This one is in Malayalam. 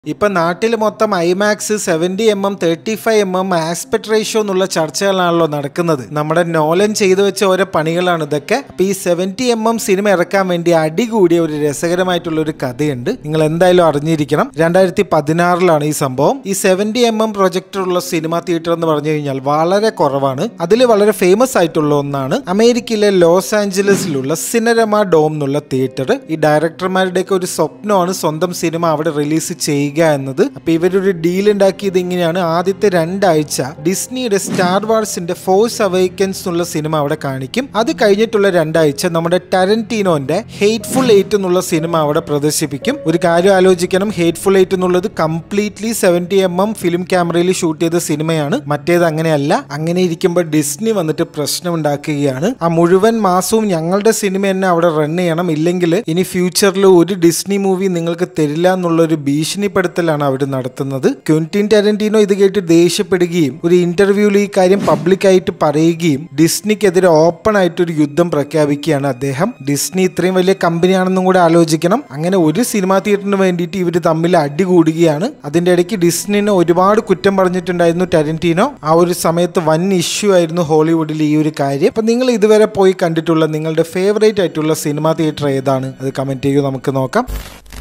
ഇപ്പൊ നാട്ടിൽ മൊത്തം IMAX seventy M M thirty five M M aspect ratio എന്നുള്ള ചർച്ചകളാണല്ലോ നടക്കുന്നത് നമ്മുടെ നോലൻ ചെയ്തു വെച്ച ഓരോ പണികളാണ് ഇതൊക്കെ അപ്പൊ ഈ സെവന്റി എം എം സിനിമ ഇറക്കാൻ വേണ്ടി അടികൂടിയ ഒരു രസകരമായിട്ടുള്ള ഒരു കഥയുണ്ട് നിങ്ങൾ എന്തായാലും അറിഞ്ഞിരിക്കണം രണ്ടായിരത്തി പതിനാറിലാണ് ഈ സംഭവം ഈ സെവന്റി എം എം പ്രൊജക്ടറുള്ള സിനിമ തിയേറ്റർ എന്ന് പറഞ്ഞു കഴിഞ്ഞാൽ വളരെ കുറവാണ് അതിൽ വളരെ ഫേമസ് ആയിട്ടുള്ള ഒന്നാണ് അമേരിക്കയിലെ ലോസ് ആഞ്ചലസിലുള്ള സിനരമ ഡോം എന്നുള്ള തിയേറ്റർ ഈ ഡയറക്ടർമാരുടെയൊക്കെ ഒരു സ്വപ്നമാണ് സ്വന്തം സിനിമ അവിടെ റിലീസ് ചെയ്യുക എന്നത് അപ്പൊ ഇവരൊരു ഡീൽ ഉണ്ടാക്കിയത് ഇങ്ങനെയാണ് ആദ്യത്തെ രണ്ടാഴ്ച ഡിസ്നിയുടെ സ്റ്റാർ വാർസിന്റെ ഫോഴ്സ് അവൈക്കൻസ് എന്നുള്ള സിനിമ അവിടെ കാണിക്കും അത് കഴിഞ്ഞിട്ടുള്ള രണ്ടാഴ്ച നമ്മുടെ ടരന്റീനോന്റെ ഹേറ്റ്ഫുൾ എയ്റ്റ് എന്നുള്ള സിനിമ അവിടെ പ്രദർശിപ്പിക്കും ഒരു കാര്യം ആലോചിക്കണം ഹേറ്റ്ഫുൾ എയ്റ്റ് എന്നുള്ളത് completely seventy M M film ക്യാമറയിൽ ഷൂട്ട് ചെയ്ത സിനിമയാണ് മറ്റേത് അങ്ങനെയല്ല അങ്ങനെ ഇരിക്കുമ്പോൾ ഡിസ്നി വന്നിട്ട് പ്രശ്നം ഉണ്ടാക്കുകയാണ് ആ മുഴുവൻ മാസവും ഞങ്ങളുടെ സിനിമ തന്നെ അവിടെ റൺ ചെയ്യണം ഇല്ലെങ്കിൽ ഇനി ഫ്യൂച്ചറിൽ ഒരു ഡിസ്നി മൂവി നിങ്ങൾക്ക് തരില്ല എന്നുള്ള ഒരു ഭീഷണിപ്പെടുത്തലാണ് അവർ നടത്തുന്നത് ക്വിന്റിൻ ടെരന്റീനോ ഇത് കേട്ട് ദേഷ്യപ്പെടുകയും ഒരു ഇന്റർവ്യൂവിൽ ഈ കാര്യം പബ്ലിക്കായിട്ട് പറയുകയും ഡിസ്നിക്കെതിരെ ഓപ്പൺ ആയിട്ട് ഒരു യുദ്ധം പ്രഖ്യാപിക്കുകയാണ് അദ്ദേഹം ഡിസ്നി ഇത്രയും വലിയ കമ്പനിയാണെന്നും കൂടെ ആലോചിക്കണം അങ്ങനെ ഒരു സിനിമാ തിയേറ്ററിന് വേണ്ടിയിട്ട് ഇവർ തമ്മിൽ അടികൂടുകയാണ് അതിന്റെ ഇടയ്ക്ക് ഡിസ്നിനെ ഒരുപാട് കുറ്റം പറഞ്ഞിട്ടുണ്ടായിരുന്നു ടെരന്റീനോ ആ ഒരു സമയത്ത് വൻ ഇഷ്യൂ ആയിരുന്നു ഹോളിവുഡിൽ ഈ ഒരു കാര്യം അപ്പൊ നിങ്ങൾ ഇതുവരെ പോയി കണ്ടിട്ടുള്ള നിങ്ങളുടെ ഫേവറേറ്റ് ആയിട്ടുള്ള സിനിമാ തിയേറ്റർ ഏതാണ് അത് കമന്റ് ചെയ്യൂ നമുക്ക് നോക്കാം